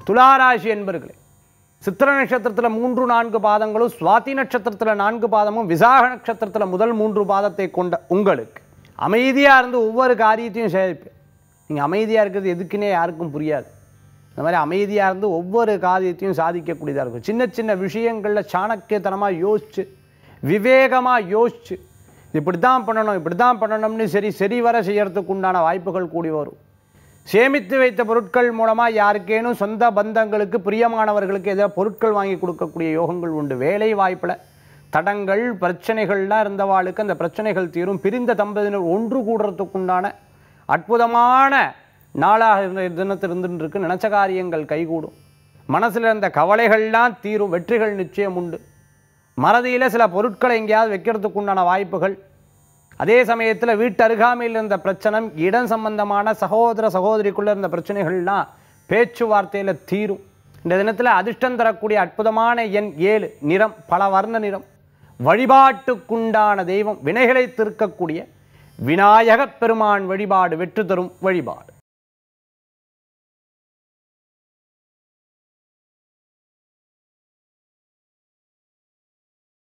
துளாராசி என்பர்களே சித்திர நட்சத்திரத்தில் மூன்று நான்கு பாதங்களும் சுவாதி நட்சத்திரத்தில் நான்கு பாதமும் விசாக நட்சத்திரத்தில் முதல் மூன்று பாதத்தை கொண்ட உங்களுக்கு அமைதியாக இருந்து ஒவ்வொரு காரியத்தையும் சேமிப்பேன் நீங்கள் அமைதியாக இருக்கிறது எதுக்குன்னே யாருக்கும் புரியாது இந்த மாதிரி அமைதியாக இருந்து ஒவ்வொரு காரியத்தையும் சாதிக்கக்கூடியதாக இருக்கும் சின்ன சின்ன விஷயங்களில் சாணக்கியத்தனமாக யோசிச்சு விவேகமாக யோசிச்சு இப்படி தான் பண்ணணும் இப்படி தான் பண்ணணும்னு சரி சரி வர செய்யறதுக்கு உண்டான வாய்ப்புகள் கூடி வரும் சேமித்து வைத்த பொருட்கள் மூலமாக யாருக்கேனும் சொந்த பந்தங்களுக்கு பிரியமானவர்களுக்கு ஏதோ பொருட்கள் வாங்கி கொடுக்கக்கூடிய யோகங்கள் உண்டு வேலை வாய்ப்பில் தடங்கள் பிரச்சனைகள்லாம் இருந்தவாளுக்கு அந்த பிரச்சனைகள் தீரும் பிரிந்த தம்பதியினர் ஒன்று கூடுறதுக்குண்டான அற்புதமான நாளாக இருந்த தினத்தில் இருந்துட்டு இருக்கு நினச்ச காரியங்கள் கைகூடும் மனசில் இருந்த கவலைகள்லாம் தீரும் வெற்றிகள் நிச்சயம் உண்டு மறதியில் சில பொருட்களை எங்கேயாவது வைக்கிறதுக்கு உண்டான வாய்ப்புகள் அதே சமயத்தில் வீட்டு அருகாமையில் இருந்த பிரச்சனை இடம் சம்பந்தமான சகோதர சகோதரிக்குள்ளே இருந்த பிரச்சனைகள்லாம் பேச்சுவார்த்தையில் தீரும் இந்த தினத்தில் அதிர்ஷ்டம் தரக்கூடிய அற்புதமான எண் ஏழு நிறம் பல வர்ண நிறம் வழிபாட்டுக்குண்டான தெய்வம் வினைகளை தீர்க்கக்கூடிய விநாயகப் பெருமான் வழிபாடு வெற்றி தரும் வழிபாடு